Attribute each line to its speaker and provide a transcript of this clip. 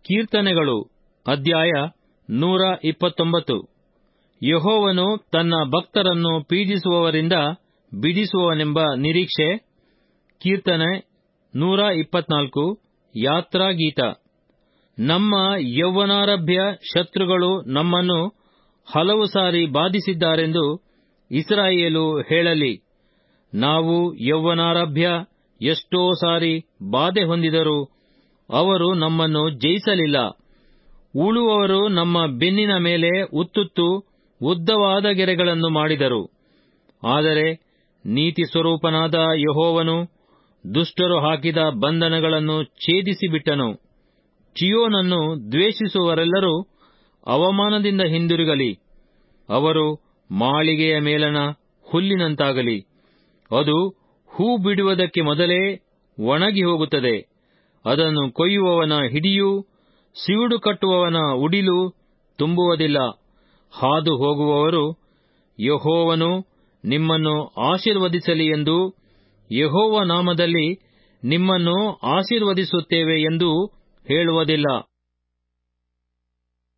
Speaker 1: ಕೀರ್ತನೆಗಳು ಅಧ್ಯಾಯ ನೂರ ಇಪ್ಪತ್ತೊಂಬತ್ತು ಯಹೋವನು ತನ್ನ ಭಕ್ತರನ್ನು ಪೀಡಿಸುವವರಿಂದ ಬಿಡಿಸುವವನೆಂಬ ನಿರೀಕ್ಷೆ ಕೀರ್ತನೆ ನೂರ ಇಪ್ಪತ್ನಾಲ್ಕು ಯಾತ್ರಾಗೀತ ನಮ್ಮ ಯೌವನಾರಭ್ಯ ಶತ್ರುಗಳು ನಮ್ಮನ್ನು ಹಲವು ಸಾರಿ ಬಾಧಿಸಿದ್ದಾರೆಂದು ಇಸ್ರಾಯೇಲು ಹೇಳಲಿ ನಾವು ಯೌವನಾರಭ್ಯ ಎಷ್ಟೋ ಸಾರಿ ಬಾಧೆ ಹೊಂದಿದರೂ ಅವರು ನಮ್ಮನ್ನು ಜಯಿಸಲಿಲ್ಲ ಉಳುವವರು ನಮ್ಮ ಬೆನ್ನಿನ ಮೇಲೆ ಉತ್ತುತ್ತು ಉದ್ದವಾದ ಗೆರೆಗಳನ್ನು ಮಾಡಿದರು ಆದರೆ ನೀತಿ ಸ್ವರೂಪನಾದ ಯಹೋವನು ದುಷ್ಟರು ಹಾಕಿದ ಬಂಧನಗಳನ್ನು ಛೇದಿಸಿಬಿಟ್ಟನು ಚಿಯೋನನ್ನು ದ್ವೇಷಿಸುವವರೆಲ್ಲರೂ ಅವಮಾನದಿಂದ ಹಿಂದಿರುಗಲಿ ಅವರು ಮಾಳಿಗೆಯ ಮೇಲಣ ಹುಲ್ಲಿನಂತಾಗಲಿ ಅದು ಹೂ ಬಿಡುವುದಕ್ಕೆ ಮೊದಲೇ ಒಣಗಿ ಹೋಗುತ್ತದೆ ಅದನ್ನು ಕೊಯ್ಯುವವನ ಹಿಡಿಯೂ ಸಿವುಡು ಕಟ್ಟುವವನ ಉಡಿಲು ತುಂಬುವುದಿಲ್ಲ ಹಾದು ಹೋಗುವವರು ಯಹೋವನು ನಿಮ್ಮನ್ನು ಆಶೀರ್ವದಿಸಲಿ ಎಂದು ಯಹೋವ ನಾಮದಲ್ಲಿ ನಿಮ್ಮನ್ನು ಆಶೀರ್ವದಿಸುತ್ತೇವೆ ಎಂದು ಹೇಳುವುದಿಲ್ಲ